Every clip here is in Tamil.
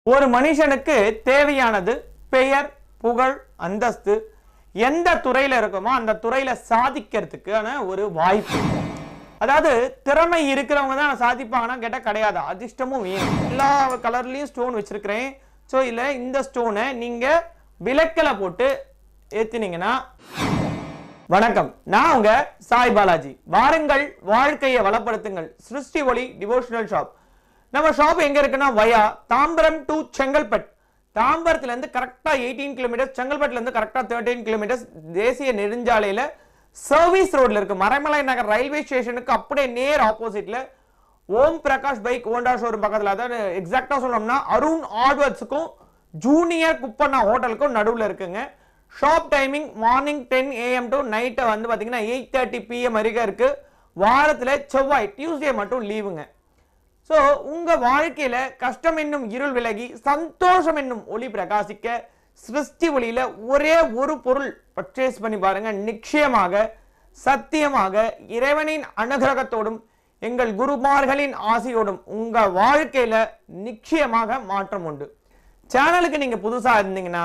ஒரு மனுஷனுக்கு தேவையானது பெயர் புகழ் அந்தஸ்து எந்த துறையில இருக்குமோ அந்த துறையில சாதிக்கிறதுக்கான ஒரு வாய்ப்பு அதாவது திறமை இருக்கிறவங்க தான் சாதிப்பாங்கன்னா கேட்டால் கிடையாது அதிர்ஷ்டமும் வேணும் எல்லா கலர்லேயும் ஸ்டோன் வச்சிருக்கிறேன் ஸோ இதில் இந்த ஸ்டோனை நீங்கள் விளக்கில் போட்டு ஏற்றினீங்கன்னா வணக்கம் நான் உங்க சாய் பாலாஜி வாருங்கள் வாழ்க்கையை வளப்படுத்துங்கள் சிருஷ்டி ஒளி டிவோஷனல் ஷாப் நம்ம ஷாப் எங்க இருக்குன்னா வயா தாம்பரம் டு செங்கல்பட் தாம்பரத்துல இருந்து கரெக்டா எயிட்டீன் கிலோமீட்டர்ஸ் செங்கல்பட்டுல இருந்து கரெக்டா தேர்ட்டீன் கிலோமீட்டர்ஸ் தேசிய நெடுஞ்சாலையில சர்வீஸ் ரோட்ல இருக்கு மறைமலை நகர் ரயில்வே ஸ்டேஷனுக்கு அப்படியே நேர் ஆப்போசிட்ல Om Prakash bike Honda showroom பக்கத்துல அதாவது எக்ஸாக்டா சொல்லணும்னா அருண் ஆர்ட்வர்ட்ஸுக்கும் ஜூனியர் குப்பண்ணா ஹோட்டலுக்கும் நடுவில் இருக்குங்க shop timing morning ten AM to நைட்டை வந்து பார்த்தீங்கன்னா எயிட் தேர்ட்டி பிஎம் வரைக்கும் இருக்கு வாரத்தில் செவ்வாய் டியூஸ்டே மட்டும் லீவுங்க ஸோ உங்க வாழ்க்கையில கஷ்டம் என்னும் இருள் விலகி சந்தோஷம் என்னும் ஒளி பிரகாசிக்க சிருஷ்டி ஒளியில ஒரே ஒரு பொருள் பர்ச்சேஸ் பண்ணி பாருங்க நிச்சயமாக சத்தியமாக இறைவனின் அனுகிரகத்தோடும் எங்கள் குருமார்களின் ஆசையோடும் உங்க வாழ்க்கையில நிச்சயமாக மாற்றம் உண்டு சேனலுக்கு நீங்க புதுசா இருந்தீங்கன்னா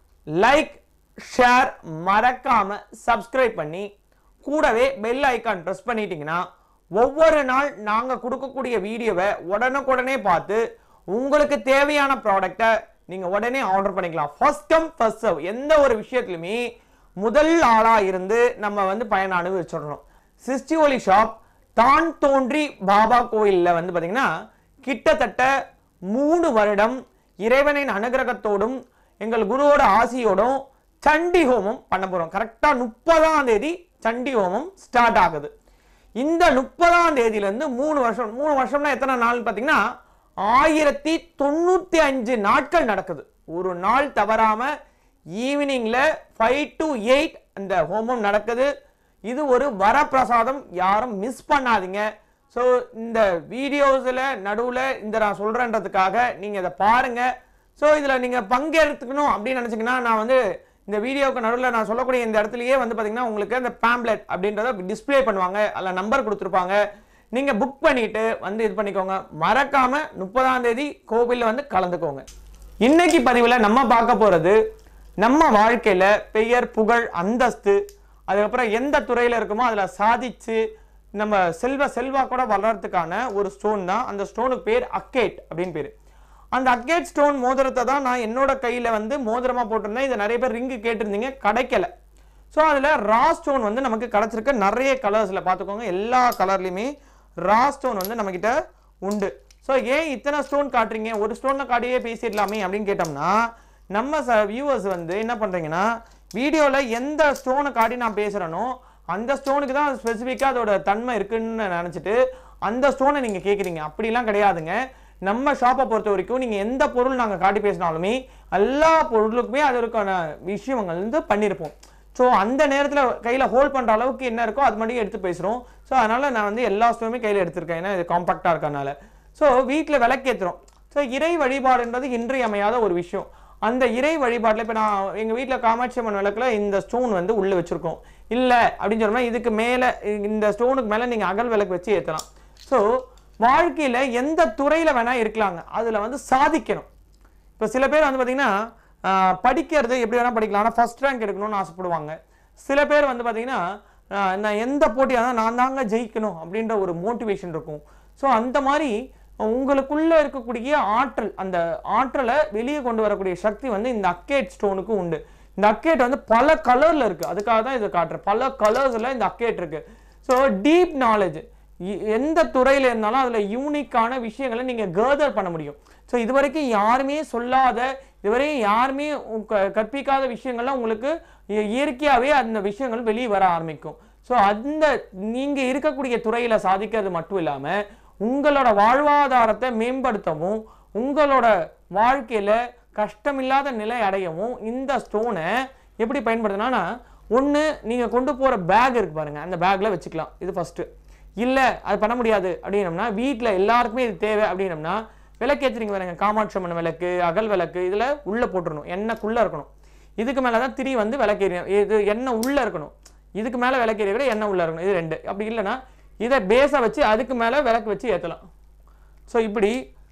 லைக் ஷேர் மறக்காம சப்ஸ்கிரைப் பண்ணி கூடவே பெல் ஐக்கான் ப்ரெஸ் பண்ணிட்டீங்கன்னா ஒவ்வொரு நாள் நாங்க கொடுக்கக்கூடிய வீடியோவை உடனுக்குடனே பார்த்து உங்களுக்கு தேவையான ப்ராடக்ட்டை நீங்க உடனே ஆர்டர் பண்ணிக்கலாம் ஃபர்ஸ்ட் கம் ஃபர்ஸ்ட் சர்வ் எந்த ஒரு விஷயத்துலையுமே முதல் ஆளா இருந்து நம்ம வந்து பயனை அனுபவிச்சிடணும் சிஸ்டி ஒலி ஷாப் தான் தோன்றி பாபா கோயில்ல வந்து பாத்தீங்கன்னா கிட்டத்தட்ட மூணு வருடம் இறைவனின் அனுகிரகத்தோடும் எங்கள் குருவோட ஆசியோடும் சண்டி ஹோமம் பண்ண போறோம் கரெக்டா முப்பதாம் தேதி சண்டி ஹோமம் ஸ்டார்ட் ஆகுது இந்த முப்பதாம் தேதியில இருந்து மூணு வருஷம் மூணு வருஷம்னா எத்தனை நாள் பார்த்தீங்கன்னா ஆயிரத்தி தொண்ணூத்தி அஞ்சு நாட்கள் நடக்குது ஒரு நாள் தவறாம ஈவினிங்ல ஃபைவ் டு எயிட் அந்த ஹோமம் நடக்குது இது ஒரு வரப்பிரசாதம் யாரும் மிஸ் பண்ணாதீங்க ஸோ இந்த வீடியோஸில் நடுவில் இந்த நான் சொல்கிறேன்றதுக்காக நீங்கள் இதை பாருங்க ஸோ இதில் நீங்கள் பங்கெடுத்துக்கணும் அப்படின்னு நினச்சிங்கன்னா நான் வந்து இந்த வீடியோவுக்கு நடுவில் நான் சொல்லக்கூடிய இந்த இடத்துலயே வந்து பார்த்தீங்கன்னா உங்களுக்கு அந்த பேம்ப்ளெட் அப்படின்றத டிஸ்ப்ளே பண்ணுவாங்க அதில் நம்பர் கொடுத்துருப்பாங்க நீங்கள் புக் பண்ணிட்டு வந்து இது பண்ணிக்கோங்க மறக்காம முப்பதாம் தேதி கோவிலில் வந்து கலந்துக்கோங்க இன்னைக்கு பதிவில் நம்ம பார்க்க போகிறது நம்ம வாழ்க்கையில் பெயர் புகழ் அந்தஸ்து அதுக்கப்புறம் எந்த துறையில் இருக்குமோ அதில் சாதிச்சு நம்ம செல்வ செல்வா கூட வளர்றதுக்கான ஒரு ஸ்டோன் தான் அந்த ஸ்டோனுக்கு பேர் அக்கேட் அப்படின்னு பேர் அந்த அக்கேட் ஸ்டோன் மோதிரத்தை தான் நான் என்னோட கையில் வந்து மோதிரமாக போட்டிருந்தேன் இதை நிறைய பேர் ரிங்கு கேட்டிருந்தீங்க கிடைக்கல ஸோ அதில் ரா ஸ்டோன் வந்து நமக்கு கிடச்சிருக்கு நிறைய கலர்ஸில் பார்த்துக்கோங்க எல்லா கலர்லையுமே ரா ஸ்டோன் வந்து நம்மக்கிட்ட உண்டு ஸோ ஏன் இத்தனை ஸ்டோன் காட்டுறீங்க ஒரு ஸ்டோனை காட்டியே பேசிடலாமே அப்படின்னு கேட்டோம்னா நம்ம ச வியூவர்ஸ் வந்து என்ன பண்ணுறீங்கன்னா வீடியோவில் எந்த ஸ்டோனை காட்டி நான் பேசுகிறேனோ அந்த ஸ்டோனுக்கு தான் ஸ்பெசிஃபிக்காக அதோட தன்மை இருக்குன்னு நினச்சிட்டு அந்த ஸ்டோனை நீங்கள் கேட்குறீங்க அப்படிலாம் கிடையாதுங்க நம்ம ஷாப்பை பொறுத்த வரைக்கும் நீங்கள் எந்த பொருள் நாங்கள் காட்டி பேசினாலுமே எல்லா பொருளுக்குமே அதற்கான விஷயங்கள் வந்து பண்ணியிருப்போம் ஸோ அந்த நேரத்தில் கையில் ஹோல்ட் பண்ணுற அளவுக்கு என்ன இருக்கோ அது மட்டும் எடுத்து பேசுகிறோம் ஸோ அதனால் நான் வந்து எல்லா ஸ்டோனுமே கையில் எடுத்திருக்கேன் ஏன்னா இது காம்பாக்டாக இருக்கறனால ஸோ வீட்டில் விளக்கேற்றுறோம் ஸோ இறை வழிபாடுன்றது இன்றியமையாத ஒரு விஷயம் அந்த இறை வழிபாட்டில் இப்போ நான் எங்கள் வீட்டில் காமாட்சி அம்மன் விளக்கில் இந்த ஸ்டோன் வந்து உள்ளே வச்சுருக்கோம் இல்லை அப்படின்னு சொன்னா இதுக்கு மேலே இந்த ஸ்டோனுக்கு மேலே நீங்கள் அகல் விளக்கு வச்சு ஏற்றலாம் ஸோ வாழ்க்கையில் எந்த துறையில் வேணால் இருக்கலாங்க அதில் வந்து சாதிக்கணும் இப்போ சில பேர் வந்து பார்த்தீங்கன்னா ஆஹ், படிக்கிறது எப்படி வேணால் படிக்கலாம் ஆனால் ஃபர்ஸ்ட் ரேங்க் எடுக்கணும்னு ஆசைப்படுவாங்க சில பேர் வந்து பார்த்தீங்கன்னா ஆஹ், நான் எந்த போட்டியாக இருந்தாலும் நான் தாங்க ஜெயிக்கணும் அப்படின்ற ஒரு மோட்டிவேஷன் இருக்கும் ஸோ அந்த மாதிரி உங்களுக்குள்ள இருக்கக்கூடிய ஆற்றல் அந்த ஆற்றலை வெளியே கொண்டு வரக்கூடிய சக்தி வந்து இந்த அக்கேட் ஸ்டோனுக்கு உண்டு இந்த அக்கேட் வந்து பல கலர்ல இருக்கு அதுக்காக தான் இதை காட்டுறேன் பல கலர்ஸ்ல இந்த அக்கேட் இருக்கு ஸோ டீப் நாலேஜ் எந்த துறையில இருந்தாலும் அதுல யூனிக்கான விஷயங்களை நீங்க கேதர் பண்ண முடியும் ஸோ இதுவரைக்கும் யாருமே சொல்லாத இதுவரையும் யாருமே க- கற்பிக்காத விஷயங்கள்லாம் உங்களுக்கு இ- இயற்கையாவே அந்த விஷயங்கள் வெளியே வர ஆரம்பிக்கும் ஸோ அந்த நீங்க இருக்கக்கூடிய துறையில சாதிக்கிறது மட்டும் இல்லாம உங்களோட வாழ்வாதாரத்தை மேம்படுத்தவும் உங்களோட வாழ்க்கையில கஷ்டமில்லாத நிலை அடையவும் இந்த ஸ்டோனை எப்படி பயன்படுத்தினா ஒன்று நீங்கள் கொண்டு போகிற பேக் இருக்கு பாருங்க அந்த பேக்கில் வச்சுக்கலாம் இது ஃபஸ்ட்டு இல்லை அது பண்ண முடியாது அப்படின்னம்னா வீட்டில் எல்லாருக்குமே இது தேவை அப்படின்னம்னா விளக்கேற்றுறீங்க பாருங்க காமாட்சி அம்மன் விளக்கு அகல் விளக்கு இதில் உள்ளே போட்டுறணும் எண்ணெய்க்குள்ளே இருக்கணும் இதுக்கு மேலே தான் திரி வந்து விளக்கேறியும் இது எண்ணெய் உள்ளே இருக்கணும் இதுக்கு மேலே விளக்கேறிய விட எண்ணெய் உள்ளே இருக்கணும் இது ரெண்டு அப்படி இல்லைன்னா இதை பேஸை வச்சு அதுக்கு மேலே விளக்கு வச்சு ஏற்றலாம் ஸோ இப்படி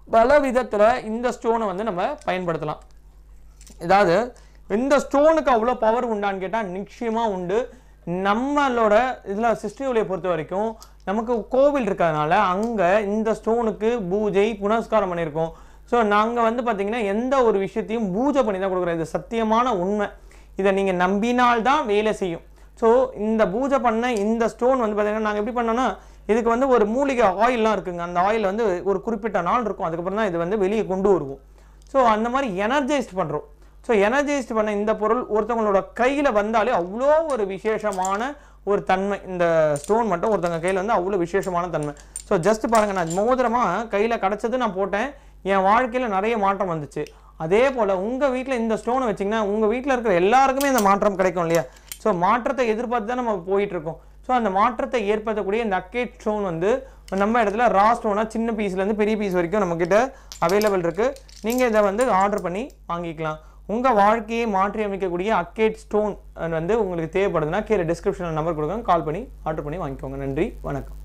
பல விதத்துல இந்த ஸ்டோனை வந்து நம்ம பயன்படுத்தலாம் அதாவது இந்த ஸ்டோனுக்கு அவ்வளோ பவர் உண்டான்னு கேட்டால் நிச்சயமா உண்டு நம்மளோட இதில் சிஸ்டியோலியை பொறுத்த வரைக்கும் நமக்கு கோவில் இருக்கிறதுனால அங்கே இந்த ஸ்டோனுக்கு பூஜை புனஸ்காரம் பண்ணியிருக்கோம் ஸோ நாங்கள் வந்து பார்த்தீங்கன்னா எந்த ஒரு விஷயத்தையும் பூஜை பண்ணி தான் கொடுக்குறோம் இது சத்தியமான உண்மை இதை நீங்கள் நம்பினால்தான் வேலை செய்யும் ஸோ இந்த பூஜை பண்ண இந்த ஸ்டோன் வந்து பார்த்தீங்கன்னா நாங்கள் எப்படி பண்ணோம்னா இதுக்கு வந்து ஒரு மூலிகை ஆயில்லாம் இருக்குங்க அந்த ஆயில் வந்து ஒரு குறிப்பிட்ட நாள் இருக்கும் அதுக்கப்புறம் தான் இது வந்து வெளியே கொண்டு வருவோம் ஸோ அந்த மாதிரி எனர்ஜைஸ்ட் பண்ணுறோம் ஸோ எனர்ஜைஸ்ட் பண்ண இந்த பொருள் ஒருத்தவங்களோட கையில் வந்தாலே அவ்வளோ ஒரு விசேஷமான ஒரு தன்மை இந்த ஸ்டோன் மட்டும் ஒருத்தவங்க கையில் வந்து அவ்வளோ விசேஷமான தன்மை ஸோ ஜஸ்ட் பாருங்க நான் மோதிரமாக கையில் கிடச்சது நான் போட்டேன் என் வாழ்க்கையில் நிறைய மாற்றம் வந்துச்சு அதே போல் உங்கள் வீட்டில் இந்த ஸ்டோனை வச்சிங்கன்னா உங்கள் வீட்டில் இருக்கிற எல்லாருக்குமே இந்த மாற்றம் கிடைக்கும் இல்லையா ஸோ மாற்றத்தை எதிர்பார்த்து தான் நம்ம போயிட்டு இருக்கோம் ஸோ அந்த மாற்றத்தை ஏற்படுத்தக்கூடிய இந்த அக்கேட் ஸ்டோன் வந்து நம்ம இடத்துல ரா ஸ்டோனாக சின்ன பீஸ்லேருந்து பெரிய பீஸ் வரைக்கும் நம்மக்கிட்ட அவைலபிள் இருக்குது நீங்கள் இதை வந்து ஆர்டர் பண்ணி வாங்கிக்கலாம் உங்கள் வாழ்க்கையை மாற்றி அமைக்கக்கூடிய அக்கேட் ஸ்டோன் வந்து உங்களுக்கு தேவைப்படுதுன்னா கீழே டிஸ்கிரிப்ஷனில் நம்பர் கொடுங்க கால் பண்ணி ஆர்டர் பண்ணி வாங்கிக்கோங்க நன்றி வணக்கம்